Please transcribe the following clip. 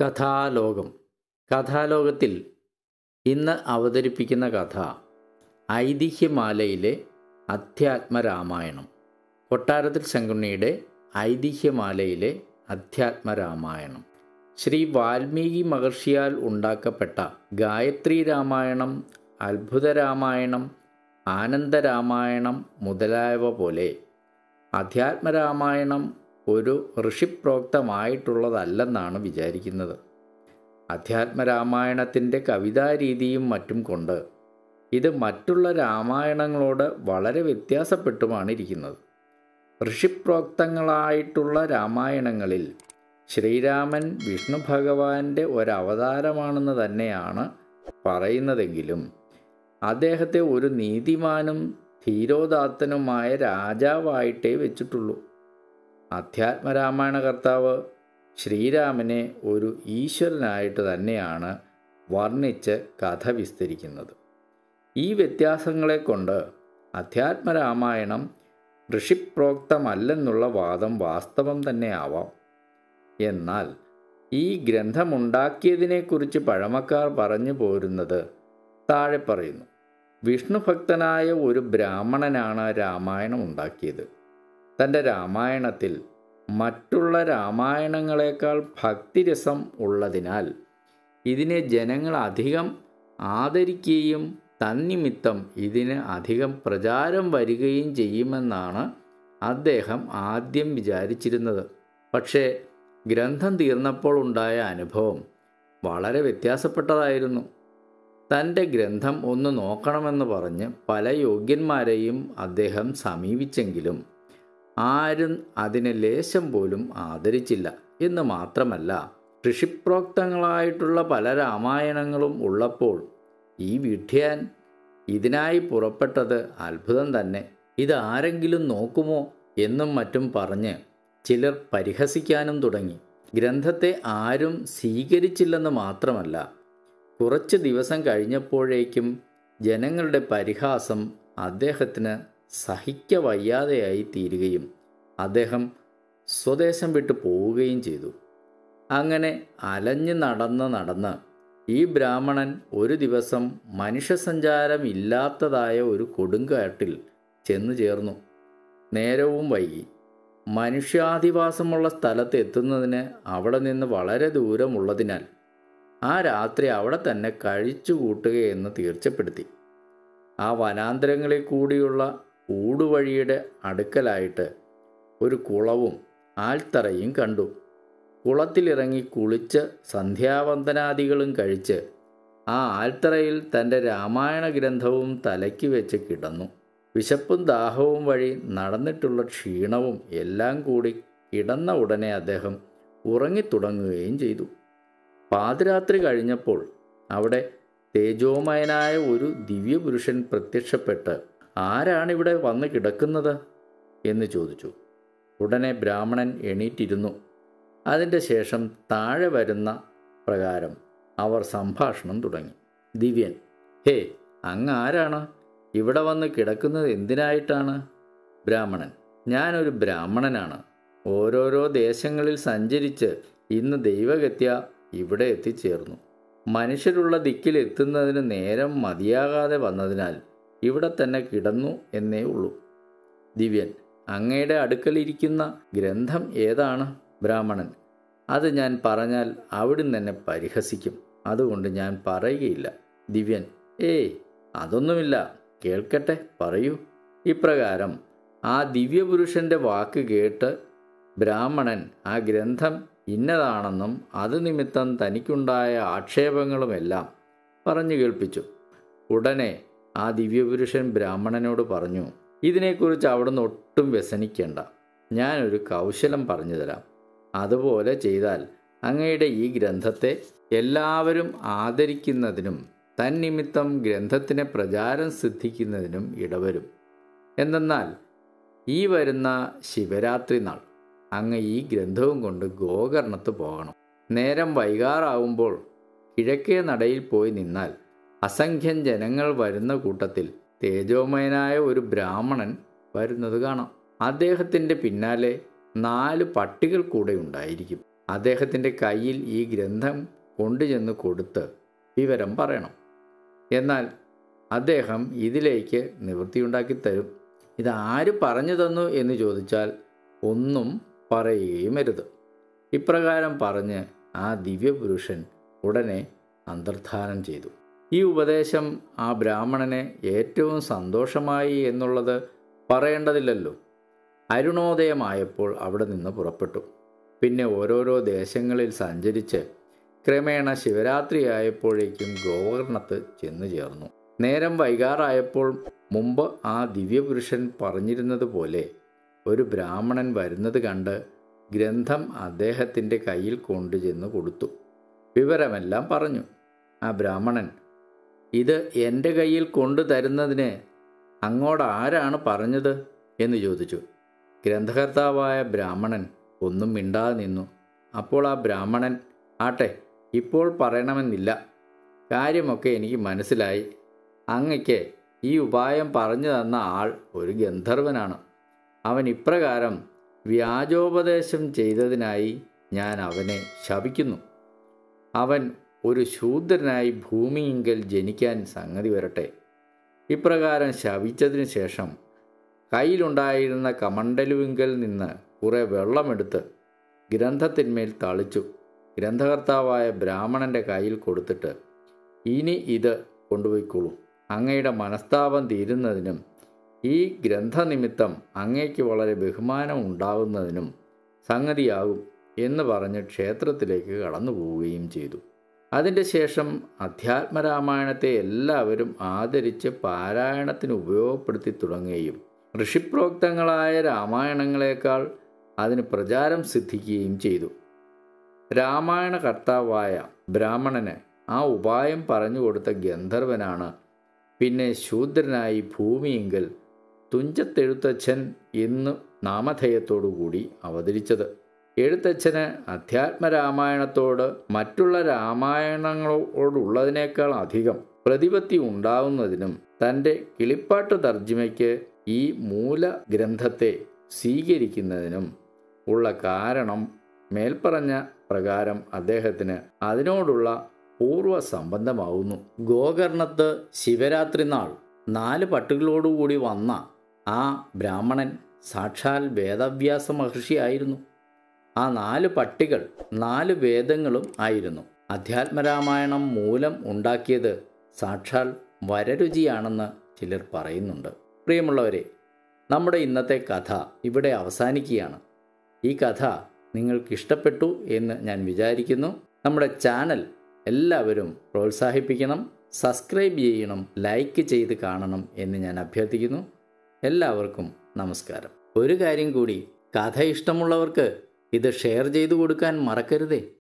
കഥാലോകം കഥാലോകത്തിൽ ഇന്ന് അവതരിപ്പിക്കുന്ന കഥ ഐതിഹ്യമാലയിലെ അധ്യാത്മരാമായണം കൊട്ടാരത്തിൽ ശങ്കുണ്ണിയുടെ ഐതിഹ്യമാലയിലെ അധ്യാത്മരാമായണം ശ്രീ വാൽമീകി മഹർഷിയാൽ ഉണ്ടാക്കപ്പെട്ട ഗായത്രി രാമായണം അത്ഭുത രാമായണം ആനന്ദരാമായണം മുതലായവ പോലെ അധ്യാത്മരാമായണം ഒരു ഋഷിപ്രോക്തമായിട്ടുള്ളതല്ലെന്നാണ് വിചാരിക്കുന്നത് അധ്യാത്മരാമായണത്തിൻ്റെ കവിതാരീതിയും മറ്റും കൊണ്ട് ഇത് മറ്റുള്ള രാമായണങ്ങളോട് വളരെ വ്യത്യാസപ്പെട്ടുമാണ് ഇരിക്കുന്നത് ഋഷിപ്രോക്തങ്ങളായിട്ടുള്ള രാമായണങ്ങളിൽ ശ്രീരാമൻ വിഷ്ണു ഭഗവാന്റെ ഒരവതാരമാണെന്ന് തന്നെയാണ് പറയുന്നതെങ്കിലും അദ്ദേഹത്തെ ഒരു നീതിമാനും ധീരോദാത്തനുമായ രാജാവായിട്ടേ വെച്ചിട്ടുള്ളൂ അധ്യാത്മരാമായണ കർത്താവ് ശ്രീരാമനെ ഒരു ഈശ്വരനായിട്ട് തന്നെയാണ് വർണ്ണിച്ച് കഥ വിസ്തരിക്കുന്നത് ഈ വ്യത്യാസങ്ങളെ കൊണ്ട് അധ്യാത്മരാമായണം ഋഷിപ്രോക്തമല്ലെന്നുള്ള വാദം വാസ്തവം തന്നെ ആവാം എന്നാൽ ഈ ഗ്രന്ഥമുണ്ടാക്കിയതിനെക്കുറിച്ച് പഴമക്കാർ പറഞ്ഞു പോരുന്നത് താഴെ പറയുന്നു വിഷ്ണുഭക്തനായ ഒരു ബ്രാഹ്മണനാണ് രാമായണം ഉണ്ടാക്കിയത് തൻ്റെ രാമായണത്തിൽ മറ്റുള്ള രാമായണങ്ങളെക്കാൾ ഭക്തിരസം ഉള്ളതിനാൽ ഇതിനെ ജനങ്ങൾ അധികം ആദരിക്കുകയും തന്നിമിത്തം ഇതിന് അധികം പ്രചാരം വരികയും ചെയ്യുമെന്നാണ് അദ്ദേഹം ആദ്യം വിചാരിച്ചിരുന്നത് പക്ഷേ ഗ്രന്ഥം തീർന്നപ്പോൾ ഉണ്ടായ അനുഭവം വളരെ വ്യത്യാസപ്പെട്ടതായിരുന്നു തൻ്റെ ഗ്രന്ഥം ഒന്ന് നോക്കണമെന്ന് പറഞ്ഞ് പല യോഗ്യന്മാരെയും അദ്ദേഹം സമീപിച്ചെങ്കിലും ആരും അതിനെ ലേശം പോലും ആദരിച്ചില്ല എന്ന് മാത്രമല്ല ഋഷിപ്രോക്തങ്ങളായിട്ടുള്ള പല രാമായണങ്ങളും ഉള്ളപ്പോൾ ഈ വിഡ്ഢിയാൻ ഇതിനായി പുറപ്പെട്ടത് അത്ഭുതം തന്നെ ഇത് ആരെങ്കിലും നോക്കുമോ എന്നും മറ്റും പറഞ്ഞ് ചിലർ പരിഹസിക്കാനും തുടങ്ങി ഗ്രന്ഥത്തെ ആരും സ്വീകരിച്ചില്ലെന്ന് മാത്രമല്ല കുറച്ച് ദിവസം കഴിഞ്ഞപ്പോഴേക്കും ജനങ്ങളുടെ പരിഹാസം അദ്ദേഹത്തിന് സഹിക്ക വയ്യാതെയായി തീരുകയും അദ്ദേഹം സ്വദേശം വിട്ടു പോവുകയും ചെയ്തു അങ്ങനെ അലഞ്ഞു നടന്ന് നടന്ന് ഈ ബ്രാഹ്മണൻ ഒരു ദിവസം മനുഷ്യസഞ്ചാരം ഇല്ലാത്തതായ ഒരു കൊടുങ്കാട്ടിൽ ചെന്നു ചേർന്നു നേരവും വൈകി മനുഷ്യാധിവാസമുള്ള സ്ഥലത്ത് എത്തുന്നതിന് അവിടെ നിന്ന് വളരെ ദൂരമുള്ളതിനാൽ ആ രാത്രി അവിടെ തന്നെ കഴിച്ചു കൂട്ടുകയെന്ന് തീർച്ചപ്പെടുത്തി ആ വനാന്തരങ്ങളിൽ കൂടിയുള്ള ഊടുവഴിയുടെ അടുക്കലായിട്ട് ഒരു കുളവും ആൽത്തറയും കണ്ടു കുളത്തിലിറങ്ങി കുളിച്ച് സന്ധ്യാവന്ദനാദികളും കഴിച്ച് ആ ആൽത്തറയിൽ തൻ്റെ രാമായണ ഗ്രന്ഥവും തലയ്ക്ക് വെച്ച് കിടന്നു വിശപ്പും ദാഹവും വഴി നടന്നിട്ടുള്ള ക്ഷീണവും എല്ലാം കൂടി കിടന്ന ഉടനെ അദ്ദേഹം ഉറങ്ങിത്തുടങ്ങുകയും ചെയ്തു പാതിരാത്രി കഴിഞ്ഞപ്പോൾ അവിടെ തേജോമയനായ ഒരു ദിവ്യപുരുഷൻ പ്രത്യക്ഷപ്പെട്ട് ആരാണിവിടെ വന്ന് കിടക്കുന്നത് എന്ന് ചോദിച്ചു ഉടനെ ബ്രാഹ്മണൻ എണീറ്റിരുന്നു അതിൻ്റെ ശേഷം താഴെ വരുന്ന പ്രകാരം അവർ സംഭാഷണം തുടങ്ങി ദിവ്യൻ ഹേ അങ്ങ് ആരാണ് ഇവിടെ വന്ന് കിടക്കുന്നത് എന്തിനായിട്ടാണ് ബ്രാഹ്മണൻ ഞാനൊരു ബ്രാഹ്മണനാണ് ഓരോരോ ദേശങ്ങളിൽ സഞ്ചരിച്ച് ഇന്ന് ദൈവഗത്യ ഇവിടെ എത്തിച്ചേർന്നു മനുഷ്യരുള്ള ദിക്കിൽ എത്തുന്നതിന് നേരം മതിയാകാതെ വന്നതിനാൽ ഇവിടെ തന്നെ കിടന്നു എന്നേ ഉള്ളൂ ദിവ്യൻ അങ്ങയുടെ അടുക്കലിരിക്കുന്ന ഗ്രന്ഥം ഏതാണ് ബ്രാഹ്മണൻ അത് ഞാൻ പറഞ്ഞാൽ അവിടുന്ന് എന്നെ പരിഹസിക്കും അതുകൊണ്ട് ഞാൻ പറയുകയില്ല ദിവ്യൻ ഏയ് അതൊന്നുമില്ല കേൾക്കട്ടെ പറയൂ ഇപ്രകാരം ആ ദിവ്യപുരുഷൻ്റെ വാക്ക് കേട്ട് ബ്രാഹ്മണൻ ആ ഗ്രന്ഥം ഇന്നതാണെന്നും അത് നിമിത്തം തനിക്കുണ്ടായ ആക്ഷേപങ്ങളുമെല്ലാം പറഞ്ഞു കേൾപ്പിച്ചു ഉടനെ ആ ദിവ്യപുരുഷൻ ബ്രാഹ്മണനോട് പറഞ്ഞു ഇതിനെക്കുറിച്ച് അവിടുന്ന് ഒട്ടും വ്യസനിക്കേണ്ട ഞാനൊരു കൗശലം പറഞ്ഞു തരാം അതുപോലെ ചെയ്താൽ അങ്ങയുടെ ഈ ഗ്രന്ഥത്തെ എല്ലാവരും ആദരിക്കുന്നതിനും തന്നിമിത്തം ഗ്രന്ഥത്തിന് പ്രചാരം സിദ്ധിക്കുന്നതിനും ഇടവരും എന്തെന്നാൽ ഈ വരുന്ന ശിവരാത്രി നാൾ അങ്ങ് ഈ ഗ്രന്ഥവും കൊണ്ട് ഗോകർണത്ത് പോകണം നേരം വൈകാറാവുമ്പോൾ കിഴക്കേ നടയിൽ പോയി നിന്നാൽ അസംഖ്യം ജനങ്ങൾ വരുന്ന കൂട്ടത്തിൽ തേജോമയനായ ഒരു ബ്രാഹ്മണൻ വരുന്നത് കാണാം അദ്ദേഹത്തിൻ്റെ പിന്നാലെ നാല് പട്ടികൾ കൂടെ ഉണ്ടായിരിക്കും അദ്ദേഹത്തിൻ്റെ കയ്യിൽ ഈ ഗ്രന്ഥം കൊണ്ടുചെന്ന് കൊടുത്ത് വിവരം പറയണം എന്നാൽ അദ്ദേഹം ഇതിലേക്ക് നിവൃത്തിയുണ്ടാക്കി തരും ഇത് ആര് പറഞ്ഞു തന്നു എന്ന് ചോദിച്ചാൽ ഒന്നും പറയുകയും അരുത് ഇപ്രകാരം പറഞ്ഞ് ആ ദിവ്യപുരുഷൻ ഉടനെ അന്തർധാനം ചെയ്തു ഈ ഉപദേശം ആ ബ്രാഹ്മണനെ ഏറ്റവും സന്തോഷമായി എന്നുള്ളത് പറയേണ്ടതില്ലല്ലോ അരുണോദയമായപ്പോൾ അവിടെ നിന്ന് പുറപ്പെട്ടു പിന്നെ ഓരോരോ ദേശങ്ങളിൽ സഞ്ചരിച്ച് ക്രമേണ ശിവരാത്രിയായപ്പോഴേക്കും ഗോകർണത്ത് ചെന്നു ചേർന്നു നേരം വൈകാറായപ്പോൾ മുമ്പ് ആ ദിവ്യപുരുഷൻ പറഞ്ഞിരുന്നത് പോലെ ഒരു ബ്രാഹ്മണൻ വരുന്നത് കണ്ട് ഗ്രന്ഥം അദ്ദേഹത്തിൻ്റെ കയ്യിൽ കൊണ്ടുചെന്ന് കൊടുത്തു വിവരമെല്ലാം പറഞ്ഞു ആ ബ്രാഹ്മണൻ ഇത് എൻ്റെ കയ്യിൽ കൊണ്ടു തരുന്നതിന് അങ്ങോട്ട് ആരാണ് പറഞ്ഞത് എന്ന് ചോദിച്ചു ഗ്രന്ഥകർത്താവായ ബ്രാഹ്മണൻ ഒന്നും മിണ്ടാതെ നിന്നു അപ്പോൾ ആ ബ്രാഹ്മണൻ ആട്ടെ ഇപ്പോൾ പറയണമെന്നില്ല കാര്യമൊക്കെ എനിക്ക് മനസ്സിലായി അങ്ങയ്ക്ക് ഈ ഉപായം പറഞ്ഞു തന്ന ആൾ ഒരു ഗന്ധർവനാണ് അവൻ ഇപ്രകാരം വ്യാജോപദേശം ചെയ്തതിനായി ഞാൻ അവനെ ശപിക്കുന്നു അവൻ ഒരു ശൂദ്രനായി ഭൂമിയിങ്കൽ ജനിക്കാൻ സംഗതി വരട്ടെ ഇപ്രകാരം ശപിച്ചതിന് ശേഷം കയ്യിലുണ്ടായിരുന്ന കമണ്ടലുവിങ്കൽ നിന്ന് കുറെ വെള്ളമെടുത്ത് ഗ്രന്ഥത്തിന്മേൽ തളിച്ചു ഗ്രന്ഥകർത്താവായ ബ്രാഹ്മണൻ്റെ കയ്യിൽ കൊടുത്തിട്ട് ഇനി ഇത് കൊണ്ടുപോയിക്കോളൂ അങ്ങയുടെ മനസ്താപം തീരുന്നതിനും ഈ ഗ്രന്ഥനിമിത്തം അങ്ങയ്ക്ക് വളരെ ബഹുമാനം ഉണ്ടാകുന്നതിനും സംഗതിയാകും എന്ന് പറഞ്ഞ് ക്ഷേത്രത്തിലേക്ക് കടന്നു പോവുകയും ചെയ്തു അതിൻ്റെ ശേഷം അധ്യാത്മരാമായണത്തെ എല്ലാവരും ആദരിച്ച് പാരായണത്തിന് ഉപയോഗപ്പെടുത്തി തുടങ്ങുകയും ഋഷിപ്രോക്തങ്ങളായ രാമായണങ്ങളെക്കാൾ അതിന് പ്രചാരം സിദ്ധിക്കുകയും ചെയ്തു രാമായണ കർത്താവായ ബ്രാഹ്മണന് ആ ഉപായം പറഞ്ഞു കൊടുത്ത ഗന്ധർവനാണ് പിന്നെ ശൂദ്രനായി ഭൂമിയെങ്കിൽ തുഞ്ചത്തെഴുത്തച്ഛൻ എന്ന് നാമധേയത്തോടുകൂടി അവതരിച്ചത് എഴുത്തച്ഛന് അധ്യാത്മരാമായണത്തോട് മറ്റുള്ള രാമായണങ്ങളോടുള്ളതിനേക്കാൾ അധികം പ്രതിപത്തി ഉണ്ടാവുന്നതിനും തൻ്റെ കിളിപ്പാട്ട് തർജ്ജിമയ്ക്ക് ഈ മൂലഗ്രന്ഥത്തെ സ്വീകരിക്കുന്നതിനും ഉള്ള കാരണം മേൽപ്പറഞ്ഞ പ്രകാരം അദ്ദേഹത്തിന് അതിനോടുള്ള പൂർവ്വ സംബന്ധമാവുന്നു ഗോകർണത്ത് ശിവരാത്രി നാൾ നാല് പട്ടുകളോടുകൂടി വന്ന ആ ബ്രാഹ്മണൻ സാക്ഷാൽ വേദവ്യാസ മഹർഷിയായിരുന്നു ആ നാല് പട്ടികൾ നാല് വേദങ്ങളും ആയിരുന്നു അധ്യാത്മരാമായണം മൂലം ഉണ്ടാക്കിയത് സാക്ഷാൽ വരരുചിയാണെന്ന് ചിലർ പറയുന്നുണ്ട് പ്രിയമുള്ളവരെ നമ്മുടെ ഇന്നത്തെ കഥ ഇവിടെ അവസാനിക്കുകയാണ് ഈ കഥ നിങ്ങൾക്ക് ഇഷ്ടപ്പെട്ടു എന്ന് ഞാൻ വിചാരിക്കുന്നു നമ്മുടെ ചാനൽ എല്ലാവരും പ്രോത്സാഹിപ്പിക്കണം സബ്സ്ക്രൈബ് ചെയ്യണം ലൈക്ക് ചെയ്ത് കാണണം എന്ന് ഞാൻ അഭ്യർത്ഥിക്കുന്നു എല്ലാവർക്കും നമസ്കാരം ഒരു കാര്യം കൂടി കഥ ഇഷ്ടമുള്ളവർക്ക് ഇത് ഷെയർ ചെയ്തു കൊടുക്കാൻ മറക്കരുതേ